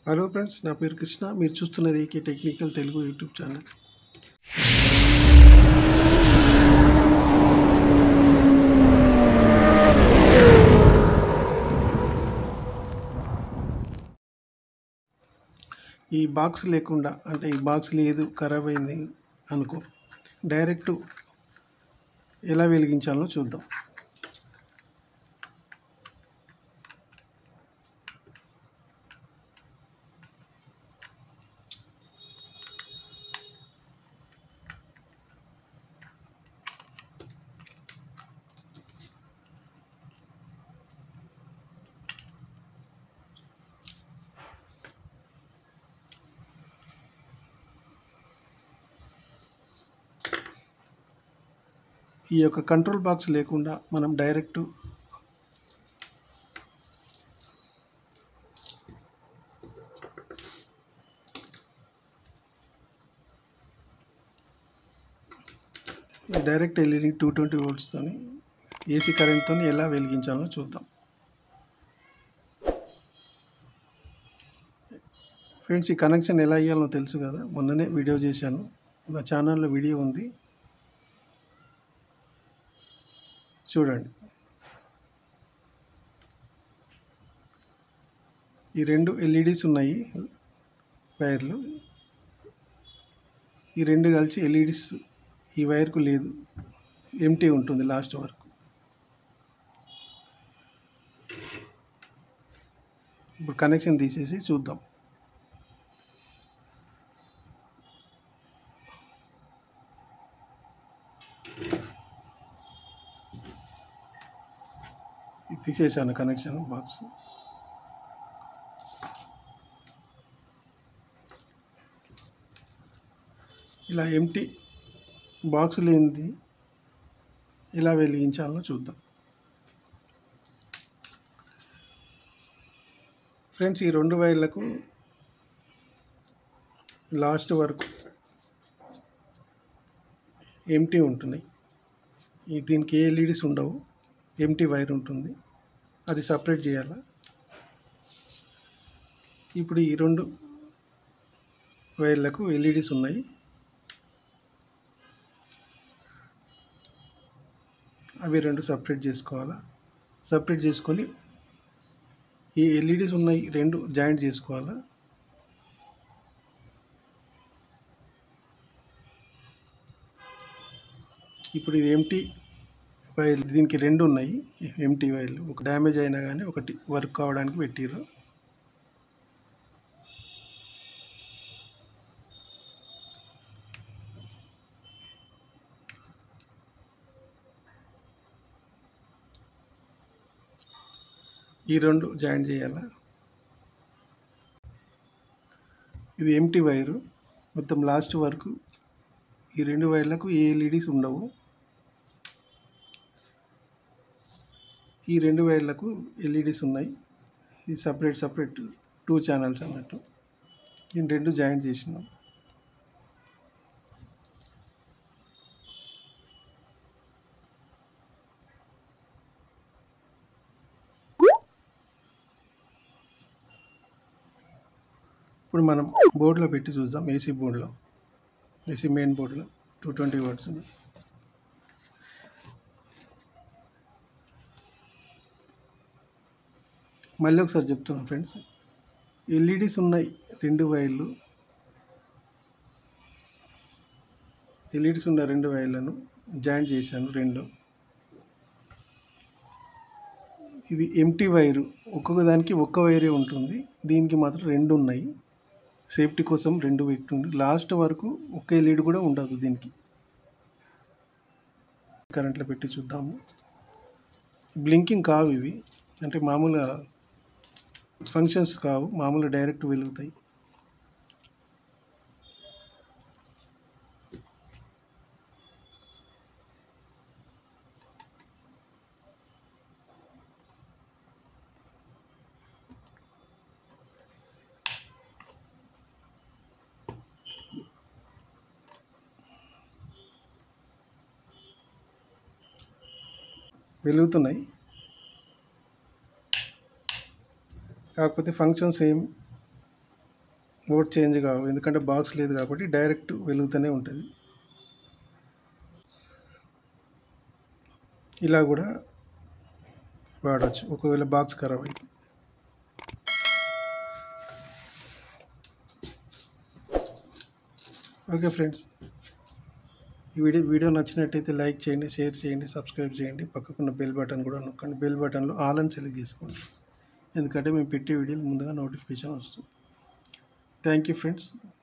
hello friends నా పేరు కృష్ణ మీరు చూస్తున్నది AK technical Telugu YouTube channel ఈ బాక్స్ లేకుండా అంటే ఈ బాక్స్ లేదు ఖరాబ్ అయింది అనుకో డైరెక్ట్ ఎలా వెలిగించాలో చూద్దాం ఈ యొక్క కంట్రోల్ బాక్స్ లేకుండా మనం direct direct LED two twenty వోల్ట్స్తో ఏసీ కరెంట్తో ఎలా వెలిగించాలో చూద్దాం ఫ్రెండ్స్ ఈ కనెక్షన్ ఎలా ఇవ్వాలో తెలుసు కదా మొన్ననే వీడియో చేశాను నా ఛానల్లో వీడియో ఉంది చూడండి ఈ రెండు ఎల్ఈడీస్ ఉన్నాయి వైర్లు ఈ రెండు కలిసి ఎల్ఈడీస్ ఈ వైర్కు లేదు ఎంటీ ఉంటుంది లాస్ట్ వరకు ఇప్పుడు కనెక్షన్ తీసేసి చూద్దాం ఇది తీసేసాను కనెక్షన్ బాక్స్ ఇలా ఎంటీ బాక్స్ లేనిది ఎలా వెలిగించాలో చూద్దాం ఫ్రెండ్స్ ఈ రెండు వైర్లకు లాస్ట్ వరకు ఎంటీ ఉంటున్నాయి ఈ దీనికి ఏ ఎల్ఈడీస్ ఉండవు ఎంటీ వైర్ ఉంటుంది అది సపరేట్ చేయాలా ఇప్పుడు ఈ రెండు వైర్లకు ఎల్ఈడీస్ ఉన్నాయి అవి రెండు సపరేట్ చేసుకోవాలా సపరేట్ చేసుకొని ఈ ఎల్ఈడీస్ ఉన్నాయి రెండు జాయింట్ చేసుకోవాలా ఇప్పుడు ఇది ఎంటీ వైర్ దీనికి రెండు ఉన్నాయి ఎంటీ వైర్లు ఒక డ్యామేజ్ అయినా కానీ ఒకటి వర్క్ కావడానికి పెట్టిర్రు ఈ రెండు జాయిన్ చేయాలా ఇది ఎంటీ వైరు మొత్తం లాస్ట్ వరకు ఈ రెండు వైర్లకు ఏ ఎల్ఈడీస్ ఉండవు ఈ రెండు వైర్లకు ఎల్ఈడీస్ ఉన్నాయి ఈ సపరేట్ సపరేట్ టూ ఛానల్స్ అన్నట్టు ఈ రెండు జాయిన్ చేసినాం ఇప్పుడు మనం బోర్డులో పెట్టి చూద్దాం ఏసీ బోర్డులో ఏసీ మెయిన్ బోర్డులో టూ ట్వంటీ వర్డ్స్ మళ్ళీ ఒకసారి చెప్తున్నాను ఫ్రెండ్స్ ఎల్ఈడీస్ ఉన్నాయి రెండు వైర్లు ఎల్ఈడీస్ ఉన్న రెండు వైర్లను జాయింట్ చేశాను రెండు ఇది ఎంటీ వైరు ఒక్కొక్క దానికి ఒక్క వైరే ఉంటుంది దీనికి మాత్రం రెండు ఉన్నాయి సేఫ్టీ కోసం రెండు పెట్టుంది లాస్ట్ వరకు ఒక్క ఎల్ఈడి కూడా ఉండదు దీనికి కరెంట్లో పెట్టి చూద్దాము బ్లింకింగ్ కావు ఇవి అంటే మామూలుగా ఫంక్షన్స్ కావు మామూలు డైరెక్ట్ వెలుగుతాయి వెలుగుతున్నాయి కాకపోతే ఫంక్షన్స్ ఏం మోడ్ చేంజ్ కావు ఎందుకంటే బాక్స్ లేదు కాబట్టి డైరెక్ట్ వెలుగుతూనే ఉంటుంది ఇలా కూడా వాడచ్చు ఒకవేళ బాక్స్ ఖరాబ్ అయితే ఓకే ఫ్రెండ్స్ ఈ వీడియో వీడియో నచ్చినట్టయితే లైక్ చేయండి షేర్ చేయండి సబ్స్క్రైబ్ చేయండి పక్కకున్న బెల్ బటన్ కూడా నొక్కండి బెల్ బటన్లో ఆల్ అని సెలెక్ట్ చేసుకోండి ఎందుకంటే మేము పెట్టే వీడియోలు ముందుగా నోటిఫికేషన్ వస్తుంది థ్యాంక్ యూ ఫ్రెండ్స్